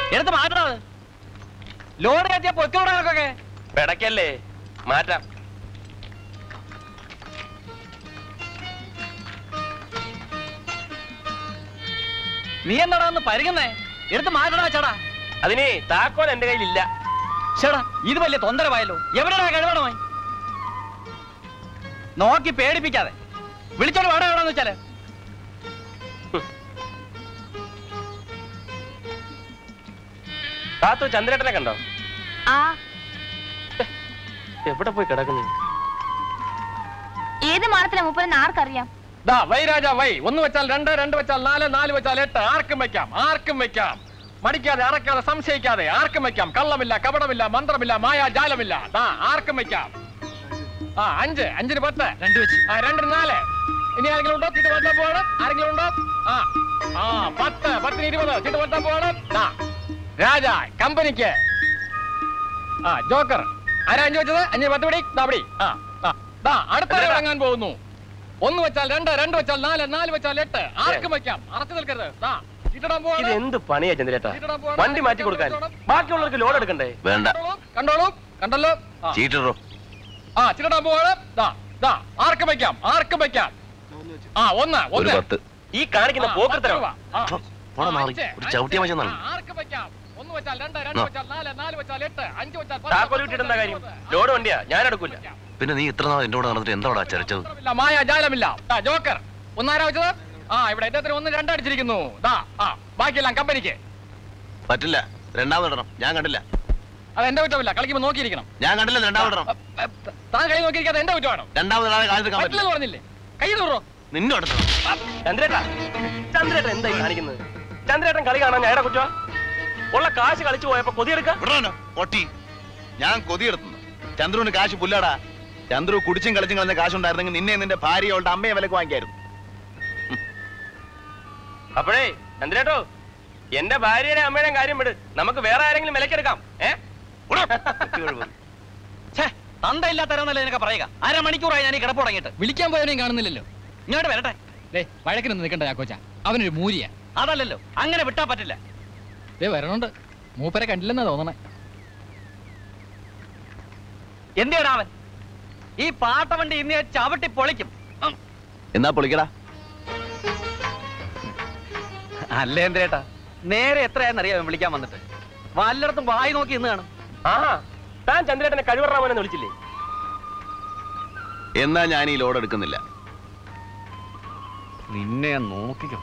എടുത്ത് മാറ്റണത് ലോഡ് കയറ്റിയ പൊയ്ക്കോടൊക്കെ പിടക്കല്ലേ മാറ്റാം നീ എന്താടാ ഒന്ന് പരുകുന്നേ എടുത്ത് മാറ്റണ ചേടാ അതിന് താക്കോൽ എന്റെ കയ്യിലില്ല ചേടാ ഇത് വലിയ തൊന്തരമായല്ലോ എവിടെയാ കഴിവണോ നോക്കി പേടിപ്പിക്കാതെ വിളിച്ചോണ്ട് വേണം എവിടെന്ന് വെച്ചാല് താത്തു ചന്ദ്രേട്ടനെ കണ്ടോ ആ എവിടെ പോയി കിടക്കുന്നു ഏത് മാനത്തിലെ മൂപ്പരെന്ന് ആർക്കറിയാം ദാ വൈ രാജാ വൈ ഒന്ന് വെച്ചാൽ രണ്ട് രണ്ട് വെച്ചാൽ നാല് നാല് വെച്ചാൽ എട്ട് ആർക്കും വെക്കാം ആർക്കും വെക്കാം മടിക്കാതെ അറക്കാതെ സംശയിക്കാതെ ആർക്കും വെക്കാം കള്ളമില്ല കപടമില്ല മന്ത്രമില്ല മായാജാലമില്ല ദാ ആർക്കും വെക്കാം ആ അഞ്ച് അഞ്ചിന് പത്ത് രണ്ട് വെച്ച് ആ രണ്ടിന് നാല് ഇനി ആരെങ്കിലും ഉണ്ടോ ചീട്ട് പത്താൻ പോകണം ആരെങ്കിലും ഉണ്ടോ ആ ആ പത്ത് പത്തിന് ഇരുപത് ചീട്ട് പത്താൻ പോകണം ദാ രാജ കമ്പനിക്ക് ആ ജോക്കർ ആരാ അഞ്ച് വെച്ചത് അഞ്ച് പത്ത് പിടി ദാ പിടി ആ ആ. ദാ അടുത്ത ആൾ ഇറങ്ങാൻ പോകുന്നു ഒന്ന് വെച്ചാൽ രണ്ട് രണ്ട് വെച്ചാൽ നാല് നാല് വെച്ചാൽ എട്ട് ആർക്കും വെക്കാം അറച്ചു നിൽക്കരുത് ദാ ചീട്ടിടാൻ ഇത് പോകണം എന്ത് പണിയാ ചന്ദ്രേട്ടാ ചീട്ടിടാൻ പോകണം. വണ്ടി മാറ്റി കൊടുക്കാൻ ബാക്കിയുള്ളവർക്ക് ലോഡ് എടുക്കണ്ടേ വേണ്ട കണ്ടോളൂ, കണ്ടോളൂ കണ്ടല്ലോ ആ. ചീറ്ററോ ആ ചിരടാൻ പോകണം ദാ ദാ ആർക്കും വെക്കാം ആർക്കും വെക്കാം ആ ഒന്ന് ഒരു ഒന്ന് പത്ത് ഈ കാണിക്കുന്ന ആ, പോക്കത്തരം പത്ത് രൂപ. ആ. പോടാ മാറി അഞ്ച്, ഒരു ചവിട്ടിയ അഞ്ച്, മനുഷ്യനാണ് ആ, ആർക്ക് വെക്കാം ഒന്ന് വെച്ചാൽ രണ്ട് രണ്ട് ആ. വെച്ചാൽ നാല് നാല് വെച്ചാൽ എട്ട് അഞ്ച് വെച്ചാൽ പത്ത്, താക്കോൽ പത്ത് വിട്ടിട്ട് എന്താ കാര്യം വെച്ചാൽ ലോഡ് വണ്ടിയാ ഞാൻ എടുക്കൂല പിന്നെ നീ ഇത്ര നാൾ എന്റെ കൂടെ നടന്നിട്ട് എന്താടാ ചരച്ചത് മന്ത്രമില്ല, മായ ജാലമില്ല ദാ, ജോക്കർ ഒന്നാരാ വെച്ചത് ആ ഇവിടെ എന്റെ ഒന്ന് രണ്ടടിച്ചിരിക്കുന്നു ദാ ആ ബാക്കിയെല്ലാം കമ്പനിക്ക് പറ്റില്ല രണ്ടാമത് ഇടണം ഞാൻ കണ്ടില്ല അത് എന്റെ കുറ്റമില്ല കളിക്കുമ്പോ നോക്കിയിരിക്കണം ഞാൻ കണ്ടില്ല രണ്ടാമത് ഇടണം അ, അ, താൻ കളി നോക്കിയിരിക്കാതെ എന്റെ കുറ്റമാണോ രണ്ടാമത് ഇടാതെ കാലെടുക്കാൻ പറ്റില്ല പറ്റില്ലെന്ന് പറഞ്ഞില്ലേ കൈ തൂറോ നിന്നോട് ചന്ദ്രേട്ടാ ചന്ദ്രേട്ടൻ എന്താ ഈ കാണിക്കുന്നത് ചന്ദ്രേട്ടൻ കളി കാണാൻ ഞാൻ കുറ്റ ഉള്ള കാശ് കളിച്ചു പോയപ്പോ കൊതിയെടുക്ക വിടണോ പൊട്ടി ഞാൻ കൊതിയെടുത്തുന്നു ചന്ദ്രുവിന് കാശ് പുല്ലാടാ ചന്ദ്രു കുടിച്ചും കളിച്ചും കളഞ്ഞ കാശുണ്ടായിരുന്നെങ്കിൽ നിന്നെ നിന്റെ ഭാര്യ അവളുടെ അമ്മയെ വിലക്ക് വാങ്ങിക്കായിരുന്നു അപ്പോഴേ ചന്ദ്രേട്ടോ എന്റെ ഭാര്യയുടെ അമ്മയുടെയും കാര്യം വിട് നമുക്ക് വേറെ ആരെങ്കിലും വിലക്കെടുക്കാം ഏ ഛേ തന്തയില്ലാത്തരന്നല്ലേ നിനക്ക് പറയുക അര മണിക്കൂറായി ഞാൻ ഈ കിടപ്പ് തുടങ്ങിയിട്ട് വിളിക്കാൻ പോയവനെയും കാണുന്നില്ലല്ലോ ഇങ്ങോട്ട് വരട്ടെ ദേ വഴക്കിനൊന്നും നിൽക്കണ്ട ചാക്കോച്ച അവനൊരു മൂരിയ അതല്ലല്ലോ അങ്ങനെ വിട്ടാ പറ്റില്ല ദേ വരണുണ്ട് മൂപ്പരെ കണ്ടില്ലെന്നാ തോന്നണേ എന്തിനാ അവൻ ഈ പാട്ടവണ്ടി ഇന്ന് ഞാൻ ചവിട്ടി പൊളിക്കും ഉം. എന്നാ പൊളിക്കടാ അല്ലേ എന്തേട്ടാ നേരെ എത്രയാണെന്നറിയാം വിളിക്കാൻ വന്നിട്ട് വല്ലയിടത്തും വായി നോക്കി ഇന്ന് കാണും ആഹാ താൻ ചന്ദ്രേട്ടനെ കഴിവറാമനെന്ന് വിളിച്ചില്ലേ എന്നാ ഞാൻ ഈ ലോഡ് എടുക്കുന്നില്ല നിന്നെ ഞാൻ നോക്കിക്കോ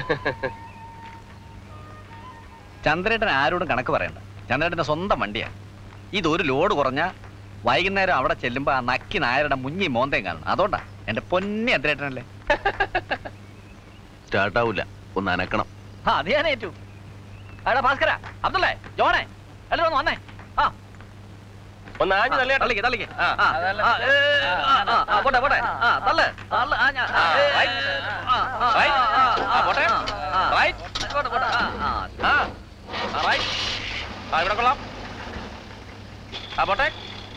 ചന്ദ്രേട്ടൻ ആരോടും കണക്ക് പറയണ്ട ചന്ദ്രേട്ടന്റെ സ്വന്തം വണ്ടിയാ ഇതൊരു ലോഡ് കുറഞ്ഞ വൈകുന്നേരം അവിടെ ചെല്ലുമ്പോ ആ നക്കി നായരുടെ മുഞ്ഞി മോന്തയും കാണണം അതുകൊണ്ടാ എന്റെ പൊന്നി ചന്ദ്രേട്ടനല്ലേ സ്റ്റാർട്ടാവൂല ഒന്ന് അനക്കണം ആ അത് ഞാൻ ഏറ്റു അടാ ഭാസ്കര അബ്ദുള്ളേ ജോണേ എല്ലാവരും ഒന്ന് വന്നേ ആ ഒന്ന് ആഞ്ഞു തള്ളിയേട്ടാ തള്ളിക്ക് തള്ളിക്ക് ആ, ആ, ആ, ഏ, ആ, ആ, ആ, പോട്ടെ പോട്ടെ ആ തള്ള് തള്ള് ആ ഞാൻ ആ, ഏ, right. ആ, ആ, Right. ആ, ആ, പോട്ടെ. ആ, Right. പോട്ടെ പോട്ടെ ആ ആ ആ ആ, right. ആ ഇവിടെ കൊള്ളാം ആ പോട്ടെ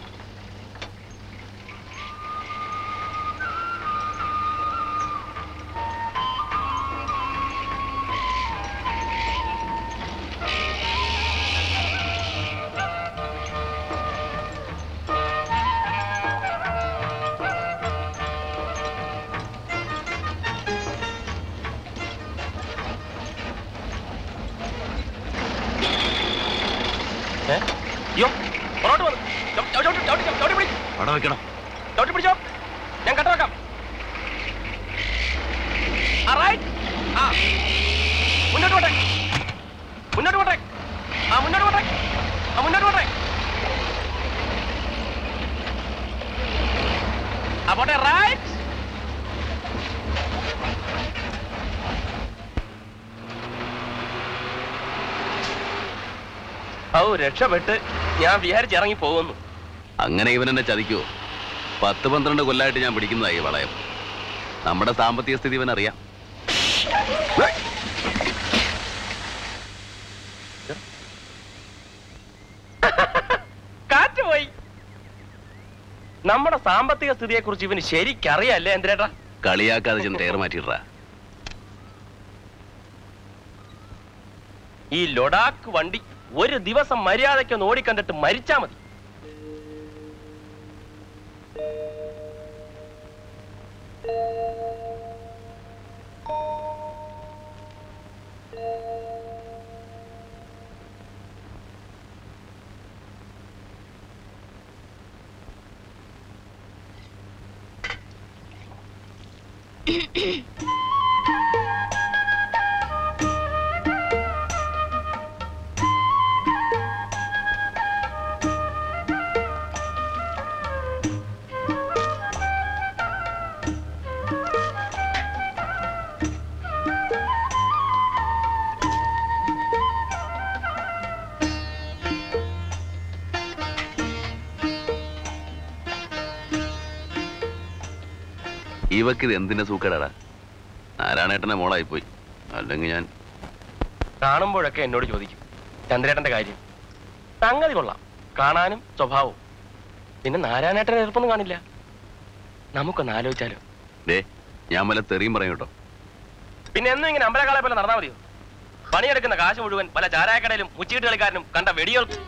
ഏ? അയ്യോ പുറകോട്ട് വന്നു ചവിട്ടി, ചവിട്ടി, ചവിട്ടി, ചവിട്ടി, ചവിട്ടി പിടി. അവിടെ വെക്കണം ചവിട്ടി പിടിച്ചോ ഞാൻ കട്ട വെക്കാം ആ, right. ആ. മുന്നോട്ട് പോട്ടെ മുന്നോട്ട് പോട്ടെ ആ മുന്നോട്ട് പോട്ടെ ആ മുന്നോട്ട് പോട്ടെ ആ പോട്ടെ റൈറ്റ് ഔ രക്ഷപ്പെട്ട് ഞാൻ വിചാരിച്ച് ഇറങ്ങി പോകുന്നു അങ്ങനെ ഇവൻ എന്നെ ചതിക്കുവോ പത്ത് പന്ത്രണ്ട് കൊല്ലായിട്ട് ഞാൻ പിടിക്കുന്നതായി വളയം നമ്മുടെ സാമ്പത്തിക സ്ഥിതി ഇവൻ അറിയാം കാറ്റ് പോയി നമ്മുടെ സാമ്പത്തിക സ്ഥിതിയെ കുറിച്ച് ഇവന് ശരിക്കറിയല്ലേ എന്തിനേട്ടാ കളിയാക്കാതെ ചെന്ന് ടയർ മാറ്റിയിട്ടാ ഈ ലൊഡാക്ക് വണ്ടി ഒരു ദിവസം മര്യാദയ്ക്കൊന്ന് ഓടിക്കണ്ടിട്ട് മരിച്ചാ മതി ഇവക്ക് ഇത് എന്തിന്റെ സൂക്കേടാടാ നാരായണേട്ടന്റെ മോളായി പോയി അല്ലെങ്കിൽ ഞാൻ കാണുമ്പോഴൊക്കെ എന്നോട് ചോദിക്കും ചന്ദ്രേട്ടന്റെ കാര്യം സംഗതി കൊള്ളാം കാണാനും സ്വഭാവവും പിന്നെ നാരായണേട്ടനെ എളുപ്പമൊന്നും കാണില്ല നമുക്കൊന്ന് ആലോചിച്ചാലോ ദേ ഞാൻ വല്ല തെറിയും പറയും കേട്ടോ പിന്നെ എന്നും ഇങ്ങനെ അമ്പലക്കാളെ പോലെ നടന്നാൽ മതിയോ പണിയെടുക്കുന്ന കാശ് മുഴുവൻ പല ചാരായക്കടയിലും മുച്ചീട്ട് കളിക്കാരനും കണ്ട വെടികൾക്കും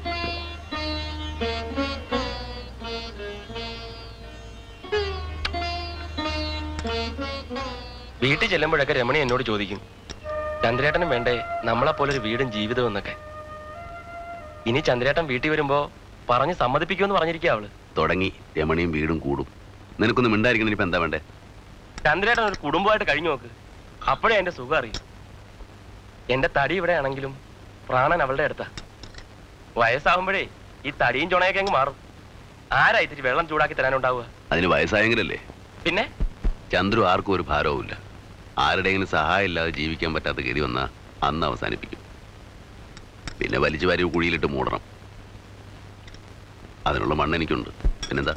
വീട്ടിൽ ചെല്ലുമ്പോഴൊക്കെ രമണി എന്നോട് ചോദിക്കും ചന്ദ്രേട്ടനും വേണ്ടേ നമ്മളെ പോലൊരു വീടും ജീവിതവും എന്നൊക്കെ ഇനി ചന്ദ്രേട്ടൻ വീട്ടിൽ വരുമ്പോ പറഞ്ഞ് സമ്മതിപ്പിക്കുമെന്ന് പറഞ്ഞിരിക്കുക അവള് തുടങ്ങി രമണിയും വീടും കൂടും നിനക്കൊന്നും മിണ്ടായിരിക്കണം ഇനിയിപ്പോ എന്താ വേണ്ടേ ചന്ദ്രേട്ടൻ ഒരു കുടുംബമായിട്ട് കഴിഞ്ഞു നോക്ക് അപ്പോഴേ എന്റെ സുഖം അറിയും എന്റെ തടി ഇവിടെ ആണെങ്കിലും പ്രാണൻ അവളുടെ അടുത്താ വയസ്സാകുമ്പോഴേ ഈ തടിയും ചുണയൊക്കെ അങ്ങ് മാറും ആരാ ഇത്തിരി വെള്ളം ചൂടാക്കി തരാനുണ്ടാവുക അതിന് വയസ്സായെങ്കിലല്ലേ പിന്നെ ചന്ദ്രു ആർക്കും ഒരു ഭാരവുമില്ല ആരുടെയെങ്കിലും സഹായം ഇല്ലാതെ ജീവിക്കാൻ പറ്റാത്ത ഗതി വന്നാ അന്ന് അവസാനിപ്പിക്കും പിന്നെ വലിച്ചു വാരി കുഴിയിലിട്ട് മൂടണം അതിനുള്ള മണ്ണ് എനിക്കുണ്ട് പിന്നെന്താ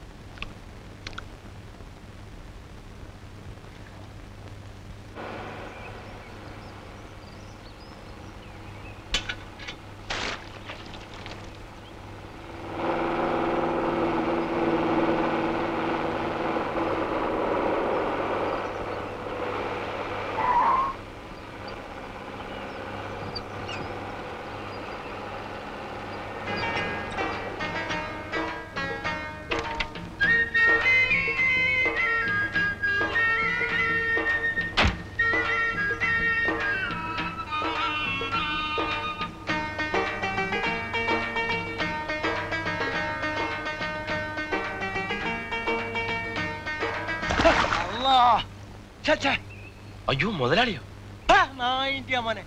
അയ്യോ മുതലാളിയോ മോനെ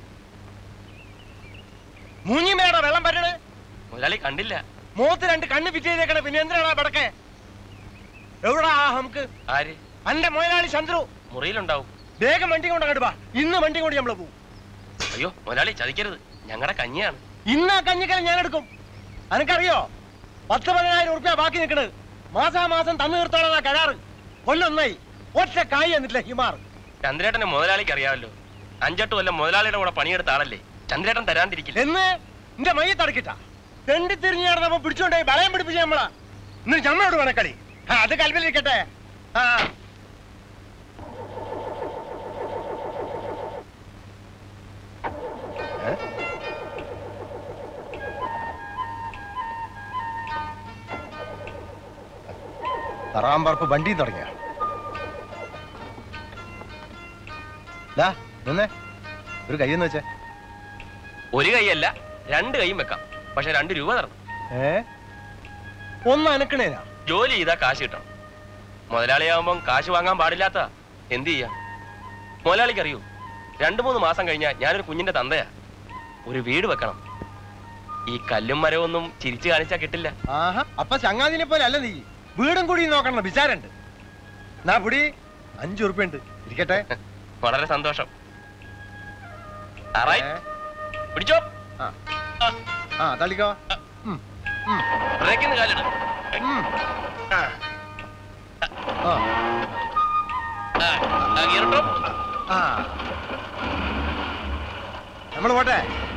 മൂഞ്ഞിമേടാ വെള്ളം പറ്റണേ മുതലാളി കണ്ടില്ല മൂത്ത് രണ്ട് കണ്ണ് ഫിറ്റ് ചെയ്തേക്കണേ പിന്നെ എന്തിനാടാ പടക്കെ എവിടാ നമുക്ക് ആര് അന്റെ മുതലാളി ചന്ദ്രു മുറിയിലുണ്ടാവും വേഗം വണ്ടി കൊണ്ട് അങ്ങോട്ട് വാ ഇന്ന് വണ്ടി കൊണ്ട് നമ്മള് പോകും അയ്യോ മുതലാളി ചതിക്കരുത് ഞങ്ങളുടെ കഞ്ഞിയാണ് ഇന്ന് ആ കഞ്ഞിക്കല ഞാൻ എടുക്കും അനക്കറിയോ പത്ത് പതിനായിരം ഉറുപ്പ്യ ബാക്കി നിൽക്കണത് മാസാമാസം തന്നു തീർത്തോളാ കരാറ് കൊല്ലൊന്നായി ഒറ്റ കായ് എന്നിട്ടില്ല ഹിമാർ ചന്ദ്രേട്ടനെ മുതലാളിക്ക് അറിയാമല്ലോ അഞ്ചെട്ട് കൊല്ലം മുതലാളിയുടെ കൂടെ പണിയെടുത്ത ആളല്ലേ ചന്ദ്രേട്ടൻ തരാണ്ടിരിക്കില്ല എന്ന് എന്റെ മയ്യെ തടക്കിട്ട തെണ്ടി തിരിഞ്ഞു നടന്നപ്പോ പിടിച്ചോണ്ടേ വളയം പിടിപ്പിച്ച നമ്മളാ ഇന്ന് ഞമ്മളോട് വേണക്കളി ആ, അത് കൽവിലിരിക്കട്ടെ ആ ഏ? തറാമ്പറപ്പ് വണ്ടി തുടങ്ങിയ നിന്നേ ഒരു കയ്യെന്ന് വെച്ചേ ഒരു കൈയല്ല രണ്ട് കൈയും വെക്കാം പക്ഷെ രണ്ട് രൂപ തരണം ഏ ഒന്ന് അനക്കണേനാ ജോലി ചെയ്താൽ കാശ് കിട്ടണം മുതലാളിയാവുമ്പം കാശ് വാങ്ങാൻ പാടില്ലാത്ത എന്ത് ചെയ്യാം മുതലാളിക്ക് അറിയൂ രണ്ടു മൂന്ന് മാസം കഴിഞ്ഞാൽ ഞാനൊരു കുഞ്ഞിന്റെ തന്തയാ ഒരു വീട് വെക്കണം ഈ കല്ലും മരമൊന്നും ചിരിച്ചു കാണിച്ചാൽ കിട്ടില്ല ആഹാ അപ്പൊ ചങ്ങാതിനെ പോലെ അല്ല നീ വീടും കൂടി നോക്കണം വിചാരണ്ട് നാ പുടി അഞ്ചു ഉറുപ്പ്യ ഉണ്ട് ഇരിക്കട്ടെ വളരെ സന്തോഷം Alright, ഏ, പിടിച്ചോ ആ. ആ തള്ളിക്കോ ഉം, ഉം, ബ്രേക്കിന്ന് കാലിട് ഉം. ആ, ആ, ആ, ആ, gear ഇട്ടോ? ആ നമ്മള് പോട്ടെ